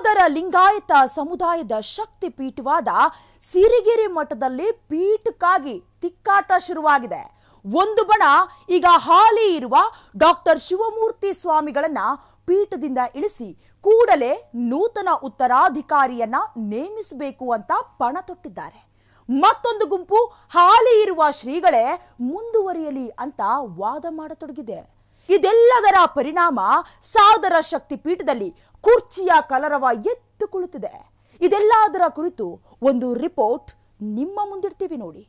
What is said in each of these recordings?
ಸಾದರ ಲಿಂಗಾಯತ ಸಮುದಾಯದ ಶಕ್ತಿ ಪೀಠವಾದ ಸಿರಿಗೆರೆ ಮಠದಲ್ಲಿ ಪೀಠಕ್ಕಾಗಿ ತಿಕ್ಕಾಟ ಶುರುವಾಗಿದೆ ಒಂದು ಬಣ ಈಗ ಹಾಲಿ ಇರುವ ಡಾಕ್ಟರ್ ಶಿವಮೂರ್ತಿ ಸ್ವಾಮಿಗಳನ್ನ ಪೀಠದಿಂದ ಇಳಿಸಿ ಕೂಡಲೇ ನೂತನ ಉತ್ತರಾಧಿಕಾರಿಯನ್ನ ನೇಮಿಸಬೇಕು ಅಂತ ಪಣ ತೊಟ್ಟಿದ್ದಾರೆ ಮತ್ತೊಂದು ಗುಂಪು ಹಾಲಿ ಇರುವ ಶ್ರೀಗಳೇ ಮುಂದುವರಿಯಲಿ ಅಂತ ವಾದ ಮಾಡತೊಡಗಿದೆ ಇದೆಲ್ಲದರ ಪರಿಣಾಮ ಸಾದರ ಶಕ್ತಿ ಪೀಠದಲ್ಲಿ ಕುರ್ಚಿಯ ಕಲರವ ಎದ್ದು ಕುಳಿತಿದೆ ಇದೆಲ್ಲದರ ಕುರಿತು ಒಂದು ರಿಪೋರ್ಟ್ ನಿಮ್ಮ ಮುಂದಿಡ್ತೀವಿ ನೋಡಿ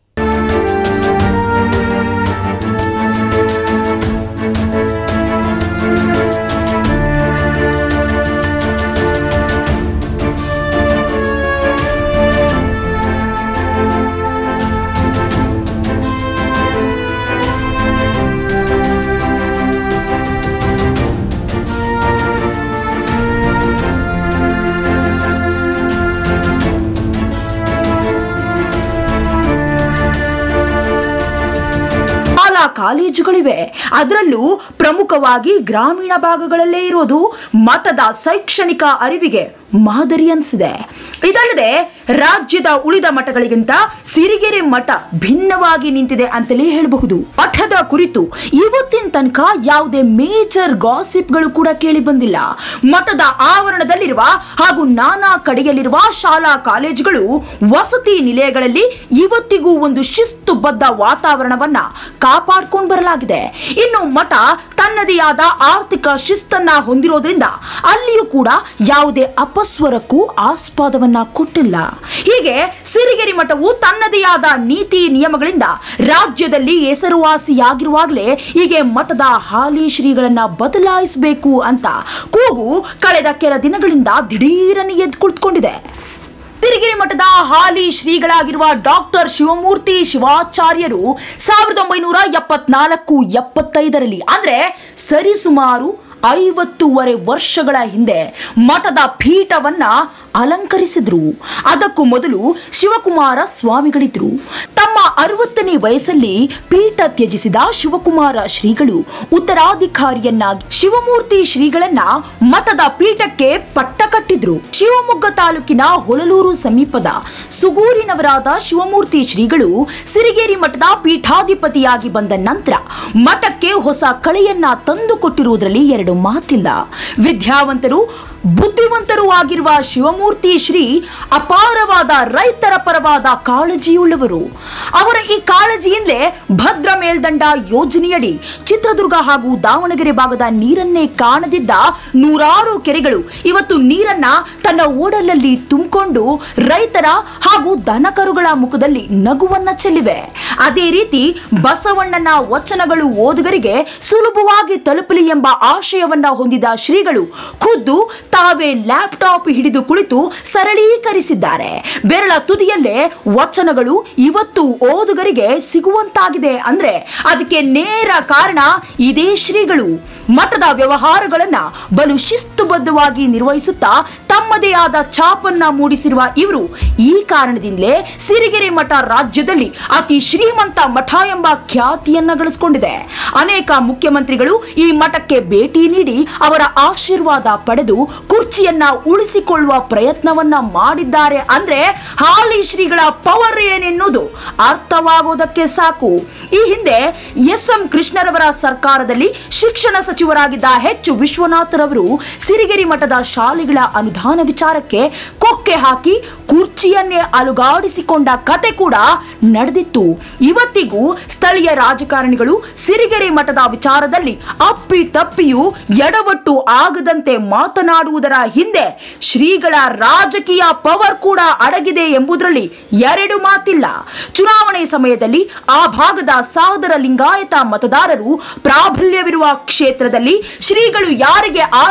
ಶಾಲಾ ಕಾಲೇಜುಗಳಿವೆ ಅದರಲ್ಲೂ ಪ್ರಮುಖವಾಗಿ ಗ್ರಾಮೀಣ ಭಾಗಗಳಲ್ಲೇ ಇರೋದು ಮಠದ ಶೈಕ್ಷಣಿಕ ಅರಿವಿಗೆ ಮಾದರಿ ಅನಿಸಿದೆ ಇದಲ್ಲದೆ ರಾಜ್ಯದ ಉಳಿದ ಮಠಗಳಿಗಿಂತ ಸಿರಿಗೆರೆ ಮಠ ಭಿನ್ನವಾಗಿ ನಿಂತಿದೆ ಅಂತಲೇ ಹೇಳಬಹುದು ಮಠದ ಕುರಿತು ಇವತ್ತಿನ ತನಕ ಯಾವುದೇ ಮೇಜರ್ ಗಾಸಿಪ್ಗಳು ಕೂಡ ಕೇಳಿ ಬಂದಿಲ್ಲ ಮಠದ ಆವರಣದಲ್ಲಿರುವ ಹಾಗೂ ನಾನಾ ಕಡೆಯಲ್ಲಿರುವ ಶಾಲಾ ಕಾಲೇಜುಗಳು ವಸತಿ ನಿಲಯಗಳಲ್ಲಿ ಇವತ್ತಿಗೂ ಒಂದು ಶಿಸ್ತುಬದ್ಧ ವಾತಾವರಣವನ್ನ ಕಾಪಾಡ್ಕೊಂಡು ಬರಲಾಗಿದೆ ಇನ್ನು ಮಠ ತನ್ನದೇ ಆದ ಆರ್ಥಿಕ ಶಿಸ್ತನ್ನ ಹೊಂದಿರೋದ್ರಿಂದ ಅಲ್ಲಿಯೂ ಕೂಡ ಯಾವುದೇ ಅಪಸ್ವರಕ್ಕೂ ಆಸ್ಪಾದವನ್ನ ಕೊಟ್ಟಿಲ್ಲ ಹೀಗೆ ಸಿರಿಗೆರೆ ಮಠವು ತನ್ನದೇ ಆದ ನೀತಿ ನಿಯಮಗಳಿಂದ ರಾಜ್ಯದಲ್ಲಿ ಹೆಸರುವಾಸಿಯಾಗಿರುವಾಗಲೇ ಹೀಗೆ ಮಠದ ಹಾಲಿ ಶ್ರೀಗಳನ್ನ ಬದಲಾಯಿಸಬೇಕು ಅಂತ ಕೂಗು ಕಳೆದ ಕೆಲ ದಿನಗಳಿಂದ ದಿಢೀರನೆ ಎದ್ದು ಕುಳಿತುಕೊಂಡಿದೆ ತಿರುಗಿರಿ ಮಠದ ಹಾಲಿ ಶ್ರೀಗಳಾಗಿರುವ ಡಾಕ್ಟರ್ ಶಿವಮೂರ್ತಿ ಶಿವಾಚಾರ್ಯರು ಸಾವಿರದ ಒಂಬೈನೂರ ಎಪ್ಪತ್ನಾಲ್ಕು ಎಪ್ಪತ್ತೈದರಲ್ಲಿ ಅಂದ್ರೆ ಸರಿಸುಮಾರು ಐವತ್ತೂವರೆ ವರ್ಷಗಳ ಹಿಂದೆ ಮಠದ ಪೀಠವನ್ನ ಅಲಂಕರಿಸಿದ್ರು ಅದಕ್ಕೂ ಮೊದಲು ಶಿವಕುಮಾರ ಸ್ವಾಮಿಗಳಿದ್ರು ತಮ್ಮ ಅರವತ್ತನೇ ವಯಸ್ಸಲ್ಲಿ ಪೀಠ ತ್ಯಜಿಸಿದ ಶಿವಕುಮಾರ ಶ್ರೀಗಳು ಉತ್ತರಾಧಿಕಾರಿಯನ್ನಾಗಿ ಶಿವಮೂರ್ತಿ ಶ್ರೀಗಳನ್ನ ಮಠದ ಪೀಠಕ್ಕೆ ಪಟ್ಟ ಕಟ್ಟಿದ್ರು ಶಿವಮೊಗ್ಗ ತಾಲೂಕಿನ ಹೊಳಲೂರು ಸಮೀಪದ ಸುಗೂರಿನವರಾದ ಶಿವಮೂರ್ತಿ ಶ್ರೀಗಳು ಸಿರಿಗೇರಿ ಮಠದ ಪೀಠಾಧಿಪತಿಯಾಗಿ ಬಂದ ನಂತರ ಮಠಕ್ಕೆ ಹೊಸ ಕಳೆಯನ್ನ ತಂದು ಕೊಟ್ಟಿರುವುದರಲ್ಲಿ ಎರಡು ಮಾತಿಲ್ಲ ವಿದ್ಯಾವಂತರು ಬುದ್ಧಿವಂತರೂ ಆಗಿರುವ ಶಿವಮೂರ್ತಿ ಶ್ರೀ ಅಪಾರವಾದ ರೈತರ ಪರವಾದ ಕಾಳಜಿಯುಳ್ಳವರು ಅವರ ಈ ಕಾಳಜಿಯಿಂದಲೇ ಭದ್ರ ಮೇಲ್ದಂಡ ಯೋಜನೆಯಡಿ ಚಿತ್ರದುರ್ಗ ಹಾಗೂ ದಾವಣಗೆರೆ ಭಾಗದ ನೀರನ್ನೇ ಕಾಣದಿದ್ದ ನೂರಾರು ಕೆರೆಗಳು ಇವತ್ತು ನೀರನ್ನ ತನ್ನ ಓಡಲಲ್ಲಿ ತುಂಬಿಕೊಂಡು ರೈತರ ಹಾಗೂ ದನಕರುಗಳ ಮುಖದಲ್ಲಿ ನಗುವನ್ನ ಚೆಲ್ಲಿವೆ ಅದೇ ರೀತಿ ಬಸವಣ್ಣನ ವಚನಗಳು ಓದುಗರಿಗೆ ಸುಲಭವಾಗಿ ತಲುಪಲಿ ಎಂಬ ಆಶಯವನ್ನ ಹೊಂದಿದ ಶ್ರೀಗಳು ಖುದ್ದು ತಾವೇ ಲ್ಯಾಪ್ಟಾಪ್ ಹಿಡಿದು ಕುಳಿತು ಸರಳೀಕರಿಸಿದ್ದಾರೆ ಬೆರಳ ತುದಿಯಲ್ಲೇ ವಚನಗಳು ಇವತ್ತು ಓದುಗರಿಗೆ ಸಿಗುವಂತಾಗಿದೆ ಅಂದ್ರೆ ಅದಕ್ಕೆ ನೇರ ಕಾರಣ ಇದೇ ಶ್ರೀಗಳು ಮಠದ ವ್ಯವಹಾರಗಳನ್ನ ಬಲು ಶಿಸ್ತುಬದ್ಧವಾಗಿ ನಿರ್ವಹಿಸುತ್ತಾ ತಮ್ಮದೇ ಆದ ಛಾಪನ್ನ ಮೂಡಿಸಿರುವ ಇವರು ಈ ಕಾರಣದಿಂದಲೇ ಸಿರಿಗೆರೆ ಮಠ ರಾಜ್ಯದಲ್ಲಿ ಅತಿ ಶ್ರೀಮಂತ ಮಠ ಎಂಬ ಖ್ಯಾತಿಯನ್ನ ಗಳಿಸಿಕೊಂಡಿದೆ ಅನೇಕ ಮುಖ್ಯಮಂತ್ರಿಗಳು ಈ ಮಠಕ್ಕೆ ಭೇಟಿ ನೀಡಿ ಅವರ ಆಶೀರ್ವಾದ ಪಡೆದು ಕುರ್ಚಿಯನ್ನ ಉಳಿಸಿಕೊಳ್ಳುವ ಪ್ರಯತ್ನವನ್ನ ಮಾಡಿದ್ದಾರೆ ಅಂದ್ರೆ ಹಾಲಿ ಶ್ರೀಗಳ ಪವರ್ ಏನೆನ್ನುವುದು ಅರ್ಥವಾಗೋದಕ್ಕೆ ಸಾಕು ಈ ಹಿಂದೆ ಎಸ್ ಎಂ ಕೃಷ್ಣರವರ ಸರ್ಕಾರದಲ್ಲಿ ಶಿಕ್ಷಣ ಸಚಿವರಾಗಿದ್ದ ಎಚ್ ವಿಶ್ವನಾಥರವರು ಸಿರಿಗೆರೆ ಮಠದ ಶಾಲೆಗಳ ಅನುದಾನ ವಿಚಾರಕ್ಕೆ ಕೊಕ್ಕೆ ಹಾಕಿ ಕುರ್ಚಿಯನ್ನೇ ಅಲುಗಾಡಿಸಿಕೊಂಡ ಕತೆ ಕೂಡ ನಡೆದಿತ್ತು ಇವತ್ತಿಗೂ ಸ್ಥಳೀಯ ರಾಜಕಾರಣಿಗಳು ಸಿರಿಗೆರೆ ಮಠದ ವಿಚಾರದಲ್ಲಿ ಅಪ್ಪಿ ತಪ್ಪಿಯೂ ಎಡವಟ್ಟು ಆಗದಂತೆ ಮಾತನಾಡುವುದರ ಹಿಂದೆ ಶ್ರೀಗಳ ರಾಜಕೀಯ ಪವರ್ ಕೂಡ ಅಡಗಿದೆ ಎಂಬುದರಲ್ಲಿ ಎರಡು ಮಾತಿಲ್ಲ ಚುನಾವಣೆ ಸಮಯದಲ್ಲಿ ಆ ಭಾಗದ ಸಾದರ ಲಿಂಗಾಯತ ಮತದಾರರು ಪ್ರಾಬಲ್ಯವಿರುವ ಕ್ಷೇತ್ರದಲ್ಲಿ ಶ್ರೀಗಳು ಯಾರಿಗೆ ಆ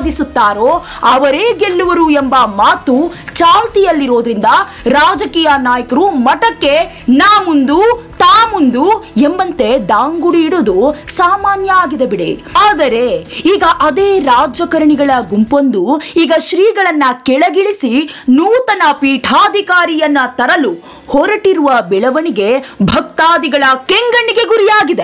ಒದಗಿಸುತ್ತಾರೋ ಅವರೇ ಗೆಲ್ಲುವರು ಎಂಬ ಮಾತು ಚಾಲ್ತಿಯಲ್ಲಿರೋದ್ರಿಂದ ರಾಜಕೀಯ ನಾಯಕರು ಮಠಕ್ಕೆ ನಾ ಮುಂದು ತಾ ಮುಂದು ಎಂಬಂತೆ ದಾಂಗುಡಿ ಇಡೋದು ಸಾಮಾನ್ಯ ಆಗಿದೆ ಬಿಡಿ ಆದರೆ ಈಗ ಅದೇ ರಾಜಕಾರಣಿಗಳ ಗುಂಪೊಂದು ಈಗ ಶ್ರೀಗಳನ್ನ ಕೆಳಗಿಳಿಸಿ ನೂತನ ಪೀಠಾಧಿಕಾರಿಯನ್ನ ತರಲು ಹೊರಟಿರುವ ಬೆಳವಣಿಗೆ ಭಕ್ತಾದಿಗಳ ಕೆಂಗಣ್ಣಿಗೆ ಗುರಿಯಾಗಿದೆ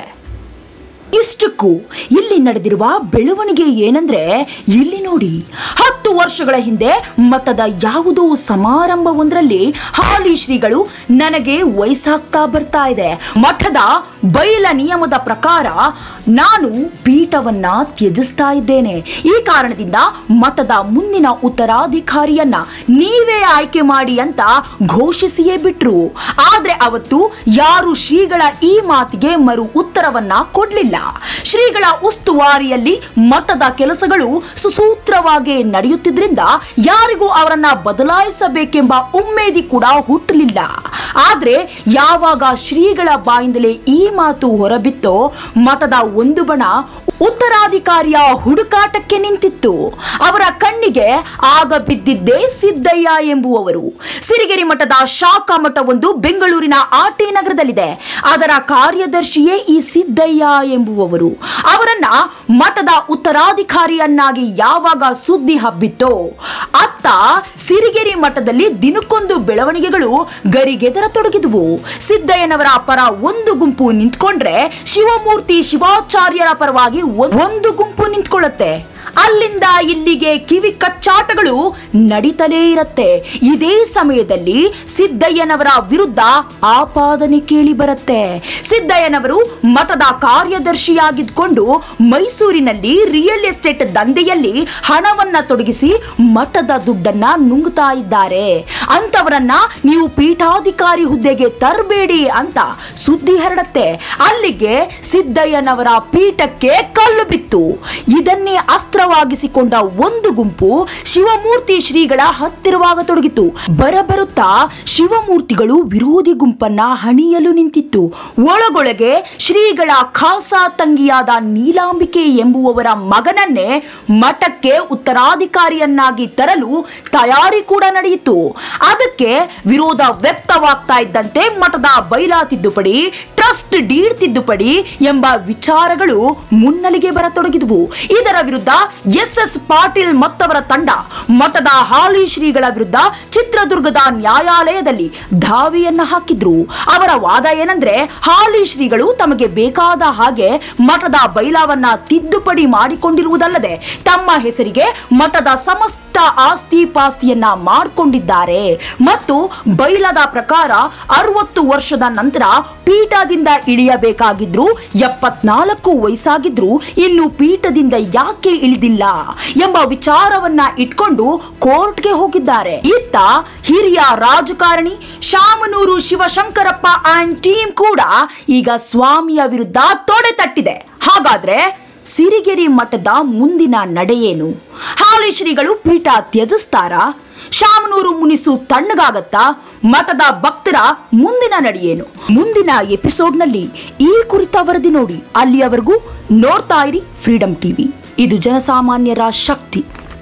ಇಷ್ಟಕ್ಕೂ ಇಲ್ಲಿ ನಡೆದಿರುವ ಬೆಳವಣಿಗೆ ಏನಂದ್ರೆ ಇಲ್ಲಿ ನೋಡಿ ಹತ್ತು ವರ್ಷಗಳ ಹಿಂದೆ ಮಠದ ಯಾವುದೋ ಸಮಾರಂಭವೊಂದರಲ್ಲಿ ಹಾಲಿ ಶ್ರೀಗಳು ನನಗೆ ವಯಸ್ಸಾಗ್ತಾ ಬರ್ತಾ ಇದೆ ಮಠದ ಬೈಲ ನಿಯಮದ ಪ್ರಕಾರ ನಾನು ಪೀಠವನ್ನ ತ್ಯಜಿಸ್ತಾ ಇದ್ದೇನೆ ಈ ಕಾರಣದಿಂದ ಮಠದ ಮುಂದಿನ ಉತ್ತರಾಧಿಕಾರಿಯನ್ನ ನೀವೇ ಆಯ್ಕೆ ಮಾಡಿ ಅಂತ ಘೋಷಿಸಿಯೇ ಬಿಟ್ರು ಆದ್ರೆ ಅವತ್ತು ಯಾರು ಶ್ರೀಗಳ ಈ ಮಾತಿಗೆ ಮರು ಉತ್ತರವನ್ನ ಕೊಡ್ಲಿಲ್ಲ ಶ್ರೀಗಳ ಉಸ್ತುವಾರಿಯಲ್ಲಿ ಮಠದ ಕೆಲಸಗಳು ಸುಸೂತ್ರವಾಗಿ ನಡೆಯುತ್ತಿದ್ರಿಂದ ಯಾರಿಗೂ ಅವರನ್ನ ಬದಲಾಯಿಸಬೇಕೆಂಬ ಉಮೇದಿ ಕೂಡ ಹುಟ್ಟಲಿಲ್ಲ ಆದ್ರೆ ಯಾವಾಗ ಶ್ರೀಗಳ ಬಾಯಿಂದಲೇ ಈ ಮಾತು ಹೊರಬಿತ್ತೋ ಮಠದ ಒಂದು ಬಣ ಉತ್ತರಾಧಿಕಾರಿಯ ಹುಡುಕಾಟಕ್ಕೆ ನಿಂತಿತ್ತು ಅವರ ಕಣ್ಣಿಗೆ ಆಗ ಬಿದ್ದಿದ್ದೇ ಸಿದ್ದಯ್ಯ ಎಂಬುವವರು ಸಿರಿಗೆರೆ ಮಠದ ಶಾಖಾ ಮಠವೊಂದು ಬೆಂಗಳೂರಿನ ಆಟಿ ನಗರದಲ್ಲಿದೆ ಅದರ ಕಾರ್ಯದರ್ಶಿಯೇ ಈ ಸಿದ್ದಯ್ಯ ಎಂಬುವವರು ಅವರನ್ನ ಮಠದ ಉತ್ತರಾಧಿಕಾರಿಯನ್ನಾಗಿ ಯಾವಾಗ ಸುದ್ದಿ ಹಬ್ಬಿತ್ತೋ ಅತ್ತ ಸಿರಿಗೆರೆ ಮಠದಲ್ಲಿ ದಿನಕ್ಕೊಂದು ಬೆಳವಣಿಗೆಗಳು ಗರಿಗೆದರತೊಡಗಿದವು ಸಿದ್ದಯ್ಯನವರ ಪರ ಒಂದು ಗುಂಪು ನಿಂತ್ಕೊಂಡ್ರೆ ಶಿವಮೂರ್ತಿ ಶಿವಾಚಾರ್ಯರ ಪರವಾಗಿ ಒ- ಒಂದು ಗುಂಪು ನಿಂತ್ಕೊಳ್ಳುತ್ತೆ ಅಲ್ಲಿಂದ ಇಲ್ಲಿಗೆ ಕಿವಿ ಕಚ್ಚಾಟಗಳು ನಡೀತಲೇ ಇರತ್ತೆ ಇದೇ ಸಮಯದಲ್ಲಿ ಸಿದ್ದಯ್ಯನವರ ವಿರುದ್ಧ ಆಪಾದನೆ ಕೇಳಿ ಬರುತ್ತೆ ಸಿದ್ದಯ್ಯನವರು ಮಠದ ಕಾರ್ಯದರ್ಶಿಯಾಗಿದ್ಕೊಂಡು ಮೈಸೂರಿನಲ್ಲಿ ರಿಯಲ್ ಎಸ್ಟೇಟ್ ದಂಧೆಯಲ್ಲಿ ಹಣವನ್ನ ತೊಡಗಿಸಿ ಮಠದ ದುಡ್ಡನ್ನ ನುಂಗ್ತಾ ಇದ್ದಾರೆ ಅಂತವರನ್ನ ನೀವು ಪೀಠಾಧಿಕಾರಿ ಹುದ್ದೆಗೆ ತರಬೇಡಿ ಅಂತ ಸುದ್ದಿ ಹರಡತ್ತೆ ಅಲ್ಲಿಗೆ ಸಿದ್ದಯ್ಯನವರ ಪೀಠಕ್ಕೆ ಕಲ್ಲು ಬಿತ್ತು ಇದನ್ನೇ ಅಸ್ತ್ರವಾಗಿಸಿಕೊಂಡ ಒಂದು ಗುಂಪು ಶಿವಮೂರ್ತಿ ಶ್ರೀಗಳ ಹತ್ತಿರವಾಗತೊಡಗಿತು ಬರಬರುತ್ತಾ ಶಿವಮೂರ್ತಿಗಳು ವಿರೋಧಿ ಗುಂಪನ್ನ ಹಣಿಯಲು ನಿಂತಿತ್ತು ಒಳಗೊಳಗೆ ಶ್ರೀಗಳ ಖಾಸಾ ತಂಗಿಯಾದ ನೀಲಾಂಬಿಕೆ ಎಂಬುವವರ ಮಗನನ್ನೇ ಮಠಕ್ಕೆ ಉತ್ತರಾಧಿಕಾರಿಯನ್ನಾಗಿ ತರಲು ತಯಾರಿ ಕೂಡ ನಡೆಯಿತು ಅದಕ್ಕೆ ವಿರೋಧ ವ್ಯಕ್ತವಾಗ್ತಾ ಇದ್ದಂತೆ ಮಠದ ಬೈಲಾ ತಿದ್ದುಪಡಿ ಟ್ರಸ್ಟ್ ಡೀಡ್ ತಿದ್ದುಪಡಿ ಎಂಬ ವಿಚಾರಗಳು ಮುನ್ನೆಲೆಗೆ ಬರತೊಡಗಿದವು ಇದರ ವಿರುದ್ಧ ಎಸ್ ಎಸ್ ಪಾಟೀಲ್ ಮತ್ತವರ ತಂಡ ಮಠದ ಹಾಲಿ ಶ್ರೀಗಳ ವಿರುದ್ಧ ಚಿತ್ರದುರ್ಗದ ನ್ಯಾಯಾಲಯದಲ್ಲಿ ಧಾವಿಯನ್ನ ಹಾಕಿದ್ರು ಅವರ ವಾದ ಏನಂದ್ರೆ ಹಾಲಿ ಶ್ರೀಗಳು ತಮಗೆ ಬೇಕಾದ ಹಾಗೆ ಮಠದ ಬೈಲಾವನ್ನ ತಿದ್ದುಪಡಿ ಮಾಡಿಕೊಂಡಿರುವುದಲ್ಲದೆ ತಮ್ಮ ಹೆಸರಿಗೆ ಮಠದ ಸಮಸ್ತ ಆಸ್ತಿ ಪಾಸ್ತಿಯನ್ನ ಮಾಡಿಕೊಂಡಿದ್ದಾರೆ ಮತ್ತು ಬೈಲದ ಪ್ರಕಾರ ಅರವತ್ತು ವರ್ಷದ ನಂತರ ಪೀಠದಿಂದ ಇಳಿಯಬೇಕಾಗಿದ್ರು ಎಪ್ಪತ್ನಾಲ್ಕು ವಯಸ್ಸಾಗಿದ್ರು ಇನ್ನು ಪೀಠದಿಂದ ಯಾಕೆ ಇಳಿದಿಲ್ಲ ಎಂಬ ವಿಚಾರವನ್ನ ಇಟ್ಕೊಂಡು ಕೋರ್ಟ್ಗೆ ಹೋಗಿದ್ದಾರೆ ಇತ್ತ ಹಿರಿಯ ರಾಜಕಾರಣಿ ಶಾಮನೂರು ಶಿವಶಂಕರಪ್ಪ ಅಂಡ್ ಟೀಮ್ ಕೂಡ ಈಗ ಸ್ವಾಮಿಯ ವಿರುದ್ಧ ತೊಡೆ ತಟ್ಟಿದೆ ಹಾಗಾದ್ರೆ ಸಿರಿಗೆರೆ ಮಠದ ಮುಂದಿನ ನಡೆಯೇನು ಹಾಲಿ ಶ್ರೀಗಳು ಪೀಠ ತ್ಯಜಿಸ್ತಾರಾ ಶಾಮನೂರು ಮುನಿಸು ತಣ್ಣಗಾಗತ್ತಾ ಮಠದ ಭಕ್ತರ ಮುಂದಿನ ನಡೆಯೇನು ಮುಂದಿನ ಎಪಿಸೋಡ್ನಲ್ಲಿ ಈ ಕುರಿತ ವರದಿ ನೋಡಿ ಅಲ್ಲಿಯವರೆಗೂ ನೋಡ್ತಾ ಇರಿ ಫ್ರೀಡಂ ಟಿವಿ ಇದು ಜನಸಾಮಾನ್ಯರ ಶಕ್ತಿ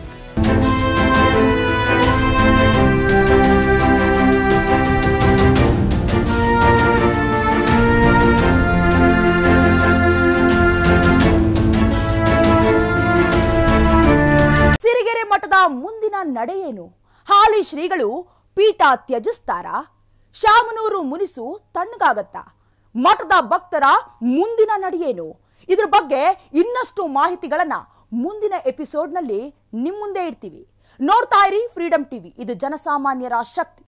ಸಿರಿಗೆರೆ ಮಠದ ಮುಂದಿನ ನಡೆಯೇನು ಹಾಲಿ ಶ್ರೀಗಳು ಪೀಠ ತ್ಯಜಿಸ್ತಾರಾ ಶಾಮನೂರು ಮುನಿಸು ತಣ್ಣಗಾಗತ್ತಾ ಮಠದ ಭಕ್ತರ ಮುಂದಿನ ನಡೆಯೇನು ಇದ್ರ ಬಗ್ಗೆ ಇನ್ನಷ್ಟು ಮಾಹಿತಿಗಳನ್ನ ಮುಂದಿನ ಎಪಿಸೋಡ್ನಲ್ಲಿ ನಿಮ್ಮ ಮುಂದೆ ಇಡ್ತೀವಿ ನೋಡ್ತಾ ಇರಿ ಫ್ರೀಡಂ ಟಿವಿ ಇದು ಜನಸಾಮಾನ್ಯರ ಶಕ್ತಿ